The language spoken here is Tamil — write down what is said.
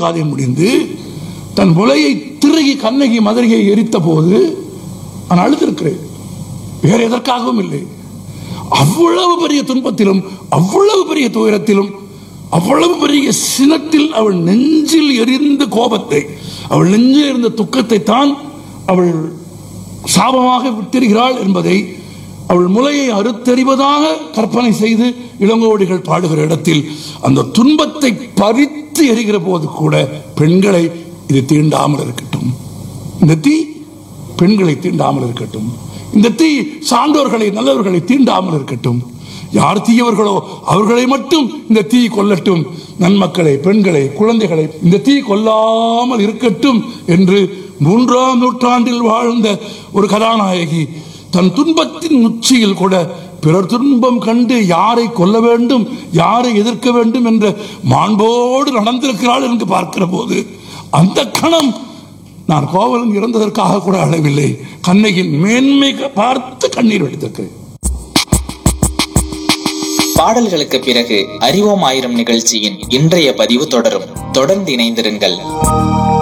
காதை முடிந்து தன் முலையை திருகி கண்ணகி மதுரையை எரித்த போது நான் அழுதிருக்கிறேன் வேற எதற்காகவும் இல்லை அவ்வளவு பெரிய துன்பத்திலும் அவ்வளவு பெரிய துயரத்திலும் அவ்வளவு பெரிய சினத்தில் அவள் நெஞ்சில் எரிந்த கோபத்தை அவள் நெஞ்சில் இருந்த துக்கத்தை தான் அவள் சாபமாக விட்டிருக்கிறாள் என்பதை அவள் முலையை அறுத்தறிவதாக கற்பனை செய்து இளங்கோடிகள் பாடுகிற இடத்தில் அந்த துன்பத்தை பறித்து எரிகிற போது கூட பெண்களை இது தீண்டாமல் இருக்கட்டும் இந்த தீ பெண்களை தீண்டாமல் இருக்கட்டும் இந்த தீ சான்றோர்களை நல்லவர்களை தீண்டாமல் இருக்கட்டும் யார் தீயவர்களோ அவர்களை மட்டும் இந்த தீ கொல்லட்டும் நன்மக்களை பெண்களை குழந்தைகளை இந்த தீ கொல்லாமல் இருக்கட்டும் என்று மூன்றாம் நூற்றாண்டில் வாழ்ந்த ஒரு கதாநாயகி தன் துன்பத்தின் உச்சியில் கூட பிறர் துன்பம் கண்டு யாரை கொல்ல வேண்டும் யாரை எதிர்க்க வேண்டும் என்ற மாண்போடு நடந்திருக்கிறாள் என்று பார்க்கிற போது அந்த கணம் நான் கோவலன் இறந்ததற்காக கூட அழவில்லை கண்ணகியின் மேன்மை பார்த்து கண்ணீர் வடித்திருக்கிறேன் பாடல்களுக்கு பிறகு அறிவோம் ஆயிரம் நிகழ்ச்சியின் இன்றைய பதிவு தொடரும் தொடர்ந்து இணைந்திருங்கள்